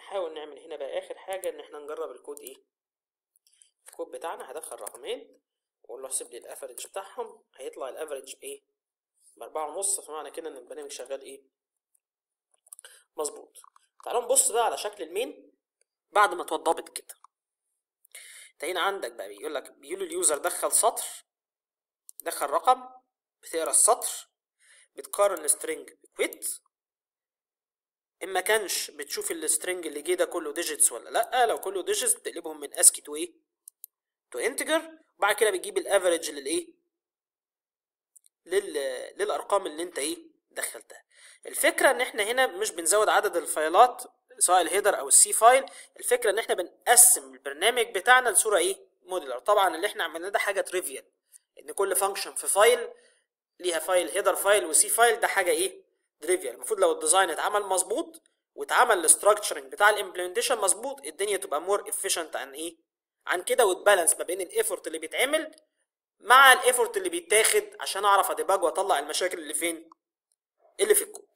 نحاول نعمل هنا بقى اخر حاجه ان احنا نجرب الكود ايه الكود بتاعنا هدخل رقمين واقول له احسب لي الافرج بتاعهم هيطلع الافرج ايه باربعة ونص فمعنى كده ان البرنامج شغال ايه مظبوط تعالوا نبص بقى على شكل المين بعد ما اتوضبت كده انت هنا عندك بقى بيقول لك بيقول اليوزر دخل سطر دخل رقم بتقرا السطر بتقارن السترنج بكويت ان ما كانش بتشوف السترنج اللي جه ده كله ديجيتس ولا لا لو كله ديجيتس بتقلبهم من اسكي تو ايه تو انتجر وبعد كده بتجيب الافريج للايه لل... للارقام اللي انت ايه دخلتها الفكره ان احنا هنا مش بنزود عدد الفايلات سواء الهيدر او السي فايل الفكره ان احنا بنقسم البرنامج بتاعنا لصوره ايه موديلر طبعا اللي احنا عملناه ده حاجه تريفيال ان كل فانكشن في فايل ليها فايل هيدر فايل وسي فايل ده حاجه ايه تريفيال المفروض لو الديزاين اتعمل مظبوط واتعمل الاستراكشرنج بتاع الامبلمنتيشن مظبوط الدنيا تبقى مور افيشنت عن ايه عن كده وتبالانس ما بين الايفورت اللي بيتعمل مع الايفورت اللي بيتاخد عشان اعرف اديباج واطلع المشاكل اللي فين اللي في الكود